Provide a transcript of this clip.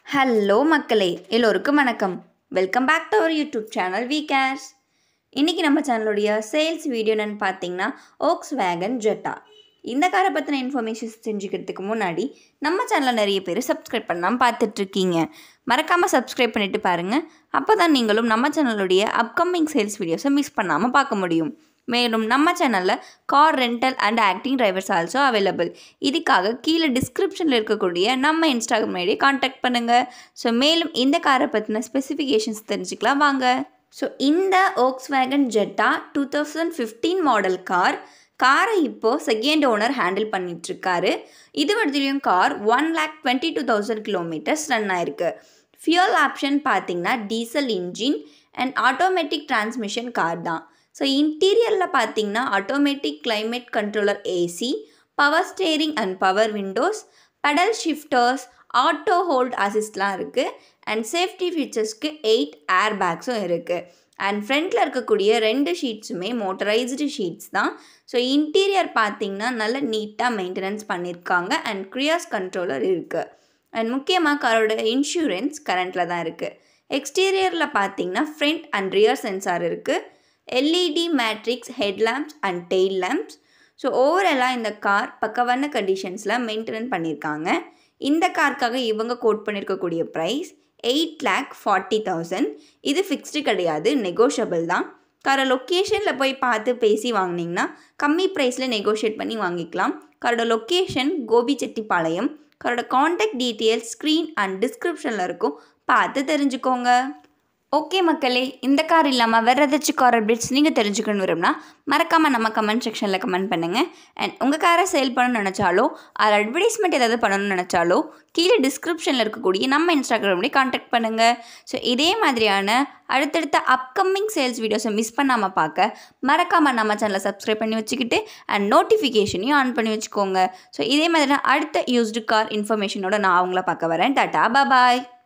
hello மக்களே எல்லோருக்கும் வணக்கம் welcome back to our YouTube channel we cares இன்றைக்கி நம்ம சேனலுடைய சேல்ஸ் வீடியோ என்னன்னு பார்த்தீங்கன்னா ஓக்ஸ் வேகன் ஜெட்டா இந்த காரை பற்றின இன்ஃபர்மேஷன்ஸ் தெரிஞ்சுக்கிறதுக்கு முன்னாடி நம்ம சேனலில் நிறைய பேர் சப்ஸ்கிரைப் பண்ணாமல் பார்த்துட்ருக்கீங்க மறக்காமல் சப்ஸ்கிரைப் பண்ணிவிட்டு பாருங்கள் அப்போ தான் நீங்களும் நம்ம சேனலுடைய அப்கமிங் சேல்ஸ் வீடியோஸை மிஸ் பண்ணாமல் பார்க்க முடியும் மேலும் நம்ம சேனலில் car rental and acting drivers also available இதுக்காக கீழே டிஸ்கிரிப்ஷனில் இருக்கக்கூடிய நம்ம இன்ஸ்டாகிராம் ஐடியை காண்டாக்ட் பண்ணுங்கள் ஸோ மேலும் இந்த காரை பற்றின ஸ்பெசிஃபிகேஷன்ஸ் தெரிஞ்சுக்கலாம் வாங்க ஸோ இந்த Volkswagen Jetta two thousand fifteen model car காரை இப்போது செகண்ட் ஓனர் ஹேண்டில் பண்ணிகிட்ருக்காரு இது வரையிலையும் car one lakh twenty two thousand kilometres run ஆயிருக்கு ஃபியூல் ஆப்ஷன் பார்த்தீங்கன்னா diesel engine and automatic transmission car தான் ஸோ இன்டீரியரில் பார்த்தீங்கன்னா automatic climate controller AC power steering and power windows paddle shifters auto hold அசிஸ்ட்லாம் இருக்குது அண்ட் சேஃப்டி ஃபீச்சர்ஸ்க்கு eight air பேக்ஸும் இருக்குது அண்ட் ஃப்ரண்ட்டில் இருக்கக்கூடிய ரெண்டு ஷீட்ஸுமே மோட்டரைஸ்டு ஷீட்ஸ் தான் ஸோ இன்டீரியர் பார்த்தீங்கன்னா நல்ல நீட்டாக மெயின்டெனன்ஸ் பண்ணியிருக்காங்க அண்ட் க்ரியாஸ் கண்ட்ரோலர் இருக்குது அண்ட் முக்கியமாக காரோட இன்சூரன்ஸ் கரண்ட்டில் தான் இருக்குது எக்ஸ்டீரியரில் பார்த்தீங்கன்னா ஃப்ரண்ட் அண்ட் ரியர் சென்சார் இருக்குது LED matrix headlamps and tail lamps so ஓவராலாக இந்த கார் பக்கவான கண்டிஷன்ஸில் மெயின்டெனன் பண்ணியிருக்காங்க இந்த காருக்காக இவங்க கோட் பண்ணியிருக்கக்கூடிய price eight lakh forty thousand இது ஃபிக்ஸ்டு கிடையாது நெகோஷியபிள் தான் காரை லொக்கேஷனில் போய் பார்த்து பேசி வாங்கினீங்கன்னா கம்மி ப்ரைஸில் நெகோஷியேட் பண்ணி வாங்கிக்கலாம் காரோட லொக்கேஷன் கோபிச்செட்டிப்பாளையம் காரோட காண்டாக்ட் டீட்டெயில்ஸ் ஸ்க்ரீன் அண்ட் டிஸ்கிரிப்ஷனில் இருக்கும் பார்த்து தெரிஞ்சுக்கோங்க ஓகே மக்களே இந்த கார் இல்லாமல் வேறு ஏதாச்சும் கார் அப்டேட்ஸ் நீங்கள் தெரிஞ்சுக்கணும் விரும்பினா மறக்காமல் நம்ம கமெண்ட் செக்ஷனில் கமெண்ட் பண்ணுங்கள் அண்ட் உங்கள் காரை சேல் பண்ணணும்னு நினச்சாலோ அது அட்வர்டைஸ்மெண்ட் ஏதாவது பண்ணணும்னு நினச்சாலோ கீழே டிஸ்கிரிப்ஷனில் இருக்கக்கூடிய நம்ம இன்ஸ்டாகிராம்லேயே காண்டாக்ட் பண்ணுங்கள் ஸோ இதே மாதிரியான அடுத்தடுத்த அப்கமிங் சேல்ஸ் வீடியோஸை மிஸ் பண்ணாமல் பார்க்க மறக்காமல் நம்ம சேனலை சப்ஸ்கிரைப் பண்ணி வச்சுக்கிட்டு அண்ட் நோட்டிஃபிகேஷனையும் ஆன் பண்ணி வச்சுக்கோங்க ஸோ இதே மாதிரியான அடுத்த யூஸ்டு கார் இன்ஃபர்மேஷனோட நான் அவங்கள பார்க்க வரேன் டாட்டா பாய்